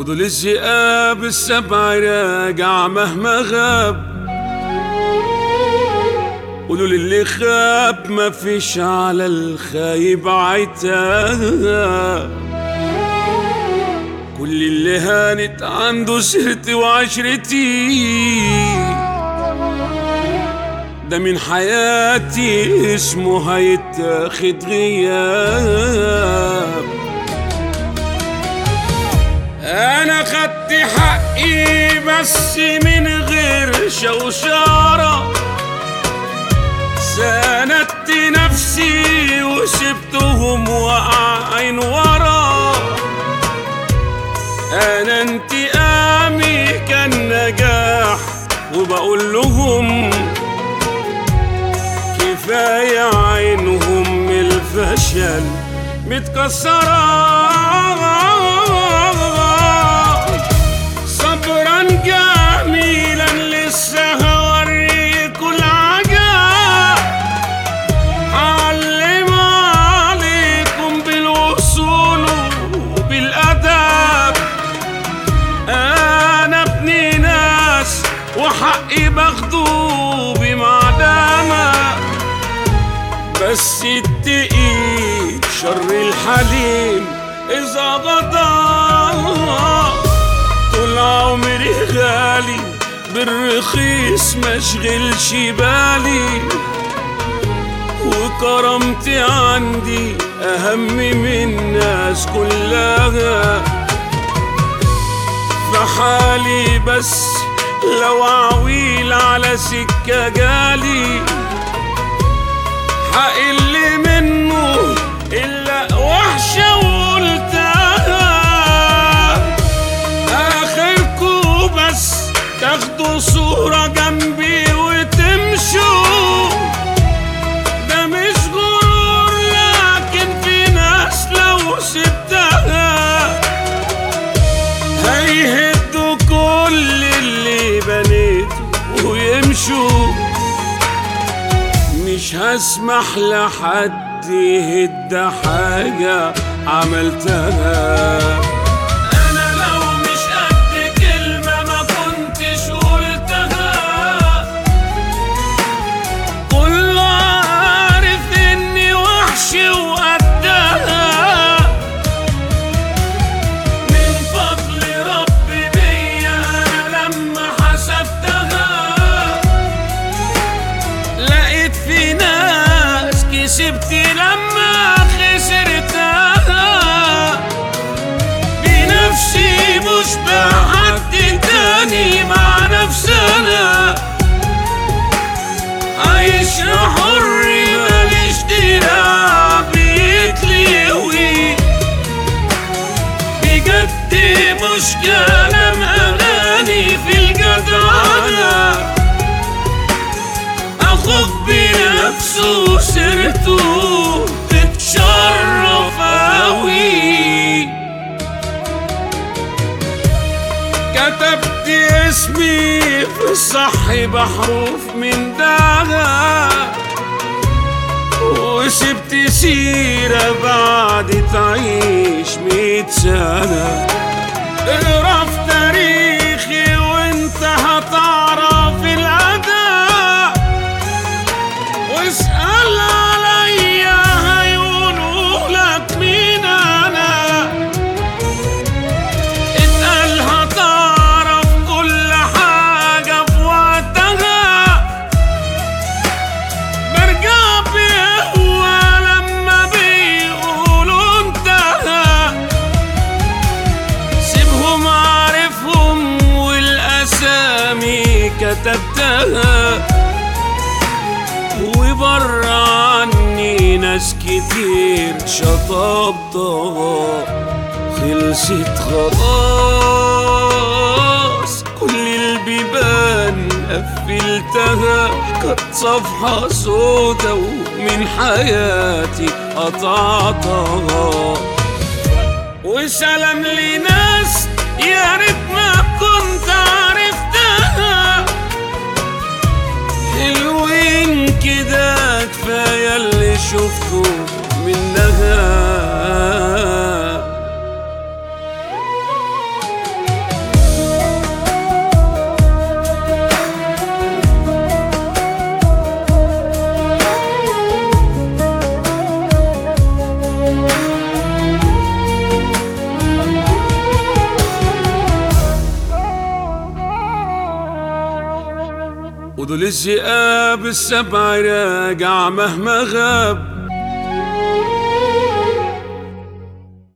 ودول الذئاب السبع راجع مهما غاب ودول اللي خاب ما فيش على الخايب عتاب كل اللي هانت عنده سيرتي وعشرتي ده من حياتي اسمه هيتاخد غياب انا خدت حقي بس من غير شوشره ساندت نفسي وسبتهم واقعين ورا انا انتقامي كان نجاح وبقول لهم كفاية عينهم من الفشل متكسرة صبرا جميلا لسه هوريكوا العجب علم عليكم بالوصول وبالأدب أنا ابن ناس وحقي باخده بمعدمة بس التقيل شر الحليم إذا غضب طول عمري غالي بالرخيص مشغلش بالي وكرامتي عندي أهم من الناس كلها فحالي بس لو عويل على سكة جالي حقل منه إلا وحشة وقلتها آخركوا بس تاخدوا صورة جنبي وتمشوا ده مش غرور لكن في ناس لو سبتها هيهدوا كل اللي بنيته ويمشوا مش هسمح لحد يهد حاجة عملتها أنا لو مش قد كلمة ما كنتش قلتها كله عارف إني وحش وقدها من فضل ربي بيا أنا لما حسبتها لقيت في ناس كسبت لما خسرتها بنفسي مش بحد تاني مع نفسنا عايش حر ماليش دراع بيتلوي بجد مش كلام أغاني في الجدعنة أخوك بنفسه سيرته تتشرف أوي كتبت اسمي في الصح بحروف من داها وسبت سيرة بعد تعيش مية سنة اقرا في تاريخي وانت هتعرف الأداء واسأل عليا هيقولوا لك مين أنا اتقال هتعرف كل حاجة في وقتها برجع بقوة لما بيقولوا انتهى سيبهم عارفهم والأسامي كتبتها وبره عني ناس كتير شطبتها خلصت خلاص كل البيبان قفلتها كانت صفحة سودا ومن حياتي قطعتها وسلام لناس يا ريت ما كنت عرفتها حلوين كده كفاية اللي شفته منها وذل الذئاب السبع راجع مهما غاب